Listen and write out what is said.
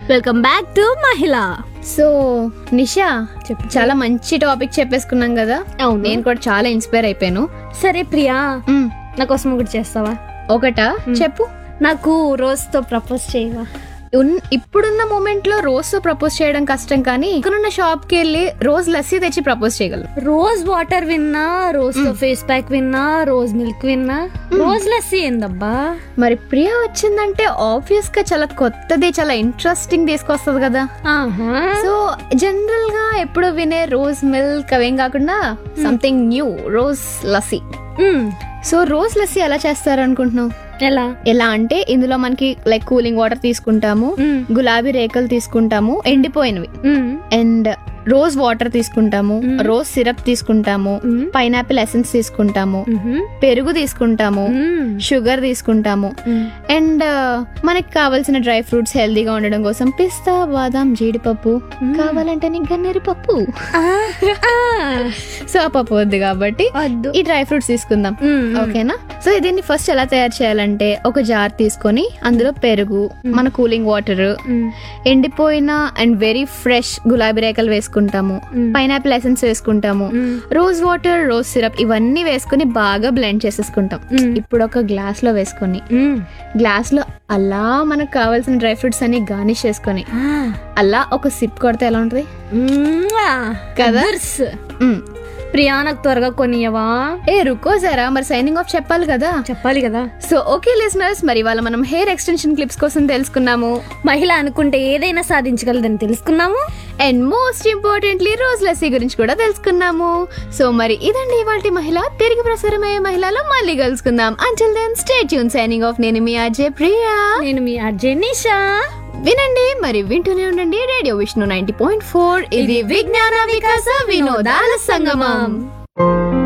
Welcome back to Mahila so Nisha చాలా మంచి topic చెప్పేసుకున్నాం కదా అవును. నేను కూడా చాలా ఇన్స్పైర్ అయిపోయాను సరే ప్రియా మ్, నా కోసం ఒకటి చేస్తావా ఒకటా చెప్పు నాకు రోజుతో ప్రపోజ్ చేయవా ఉన్- ఇప్పుడున్న మూమెంట్ లో రోజ్ తో ప్రపోజ్ చేయడం కష్టం కానీ ఇక్కడున్న షాప్ కి వెళ్ళి రోజ్ లస్సీ తెచ్చి ప్రపోజ్ చేయగలను రోజ్ వాటర్ విన్నా రోజ్ తో ఫేస్ ప్యాక్ విన్నా రోజ్ మిల్క్ విన్నా రోజ్ లస్సీ ఏందబ్బా మరి ప్రియా వచ్చిందంటే ఆబ్వియస్ గా చాలా కొత్తది చాలా ఇంట్రెస్టింగ్ తీసుకొస్తుంది కదా ఆహా సో జనరల్ గా ఎప్పుడు వినే రోజ్ మిల్క్ అవేం కాకుండా something new rose lassi hmm, so rose lassi ఎలా చేస్తారు అనుకుంటున్నావు ఎలా ఎలా అంటే ఇందులో మనకి లైక్ కూలింగ్ వాటర్ తీసుకుంటాము మ్, గులాబీ రేకలు తీసుకుంటాము ఎండిపోయినవి మ్, అండ్ రోజ్ వాటర్ తీసుకుంటాము మ్మ్. రోజ్ సిరప్ తీసుకుంటాము మ్మ్. పైనాపిల్ ఎసెన్స్ తీసుకుంటాము మ్హూ, పెరుగు తీసుకుంటాము మ్, షుగర్ తీసుకుంటాము మ్. అండ్ మనకి కావాల్సిన డ్రై ఫ్రూట్స్ హెల్దీగా ఉండడం కోసం పిస్తా బాదాం జీడిపప్పు కావాలంటే నీకు గన్నేరు పప్పు ఆ, ఆ, సో ఆ పప్పు వద్దు కాబట్టి వద్దు ఈ డ్రై ఫ్రూట్స్ తీసుకుందాం మ్, ఓకేనా సో దీన్ని ఫస్ట్ ఎలా తయారు చేయాలంటే ఒక జార్ తీసుకొని అందులో పెరుగు మన కూలింగ్ వాటర్ మ్, ఎండిపోయిన అండ్ వెరీ ఫ్రెష్ గులాబీ రేకలు వేసుకుంటాము మ్మ్. పైనాపిల్ ఎసెన్స్ వేసుకుంటాము మ్. రోజ్ వాటర్ రోజ్ సిరప్ ఇవన్నీ వేసుకుని బాగా బ్లెండ్ చేసేసుకుంటాం మ్. ఇప్పుడు ఒక గ్లాస్ లో వేసుకొని మ్. గ్లాస్ లో అలా మనకు కావాల్సిన డ్రై ఫ్రూట్స్ అన్ని గార్నిష్ చేసుకొని ఆ. అలా ఒక సిప్ కొడితే ఎలా ఉంటుంది మ్వా. కదా? అదుర్స్. మ్. ప్రియా నాకు త్వరగా కొనియవా ఏ రుకో జరా మరి సైనింగ్ ఆఫ్ చెప్పాలి కదా చెప్పాలి కదా సో ఓకే లిసనర్స్ మరి వాళ్ళ మనం హెయిర్ ఎక్స్టెన్షన్ క్లిప్స్ కోసం తెలుసుకున్నాము మహిళ అనుకుంటే ఏదైనా సాధించగలదని తెలుసుకున్నాము and most importantly rose lassi గురించి కూడా తెలుసుకున్నాము సో మరి ఇదండి ఇవాళ మహిళ తిరిగి ప్రసారమయ్యే మహిళలో మళ్ళీ కలుసుకుందాం until then stay tuned signing off నేను మీ అజయ్ ప్రియా నేను మీ అర్జయ్ నిషా వినండి మరి వింటూనే ఉండండి radio Vishnu ninety point four ఇది విజ్ఞాన వికాస వినోదాల సంగమం